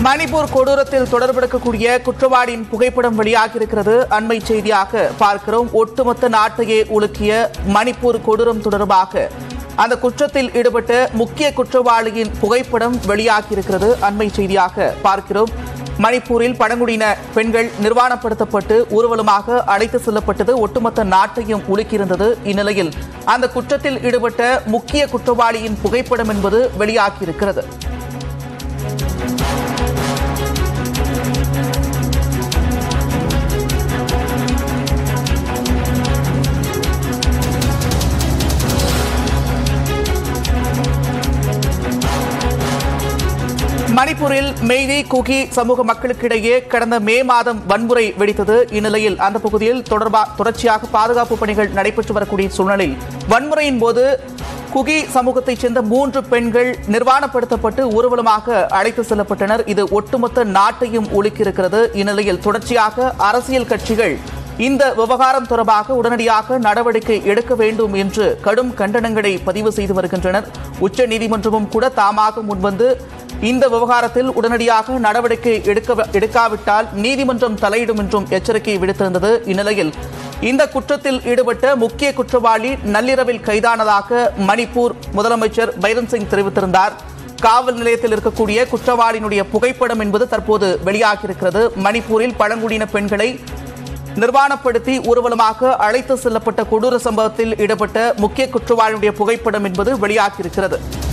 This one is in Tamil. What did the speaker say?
மணிப்பூர் கொடூரத்தில் தொடர்பெடுக்கக்கூடிய குற்றவாளியின் புகைப்படம் வெளியாகியிருக்கிறது அண்மை செய்தியாக பார்க்கிறோம் ஒட்டுமொத்த நாட்டையே உலுக்கிய மணிப்பூர் கொடூரம் தொடர்பாக அந்த குற்றத்தில் ஈடுபட்ட முக்கிய குற்றவாளியின் புகைப்படம் வெளியாகியிருக்கிறது அண்மை செய்தியாக பார்க்கிறோம் மணிப்பூரில் பழங்குடியின பெண்கள் நிர்வாணப்படுத்தப்பட்டு ஊர்வலமாக அழைத்து செல்லப்பட்டது ஒட்டுமொத்த நாட்டையும் உலுக்கியிருந்தது இந்நிலையில் அந்த குற்றத்தில் ஈடுபட்ட முக்கிய குற்றவாளியின் புகைப்படம் என்பது வெளியாகியிருக்கிறது மணிப்பூரில் மெய்தி குகி சமூக மக்களுக்கிடையே கடந்த மே மாதம் வன்முறை வெடித்தது இந்நிலையில் அந்த பகுதியில் தொடர்பா தொடர்ச்சியாக பாதுகாப்பு பணிகள் நடைபெற்று வரக்கூடிய சூழ்நிலையில் வன்முறையின் போது குகி சமூகத்தைச் சேர்ந்த மூன்று பெண்கள் நிர்வாணப்படுத்தப்பட்டு ஊர்வலமாக அழைத்து செல்லப்பட்டனர் இது ஒட்டுமொத்த நாட்டையும் உலுக்கியிருக்கிறது இந்நிலையில் தொடர்ச்சியாக அரசியல் கட்சிகள் இந்த விவகாரம் தொடர்பாக உடனடியாக நடவடிக்கை எடுக்க வேண்டும் என்று கடும் கண்டனங்களை பதிவு செய்து வருகின்றனர் உச்ச நீதிமன்றமும் கூட தாமாக முன்வந்து இந்த விவகாரத்தில் உடனடியாக நடவடிக்கை எடுக்க எடுக்காவிட்டால் நீதிமன்றம் தலையிடும் என்றும் எச்சரிக்கை விடுத்திருந்தது இந்நிலையில் இந்த குற்றத்தில் ஈடுபட்ட முக்கிய குற்றவாளி நள்ளிரவில் கைதானதாக மணிப்பூர் முதலமைச்சர் பைரன் சிங் தெரிவித்திருந்தார் காவல் நிலையத்தில் இருக்கக்கூடிய குற்றவாளியினுடைய புகைப்படம் என்பது தற்போது வெளியாகியிருக்கிறது மணிப்பூரில் பழங்குடியின பெண்களை நிர்வாணப்படுத்தி ஊர்வலமாக அழைத்து செல்லப்பட்ட கொடூர சம்பவத்தில் ஈடுபட்ட முக்கிய குற்றவாளியுடைய புகைப்படம் என்பது வெளியாகியிருக்கிறது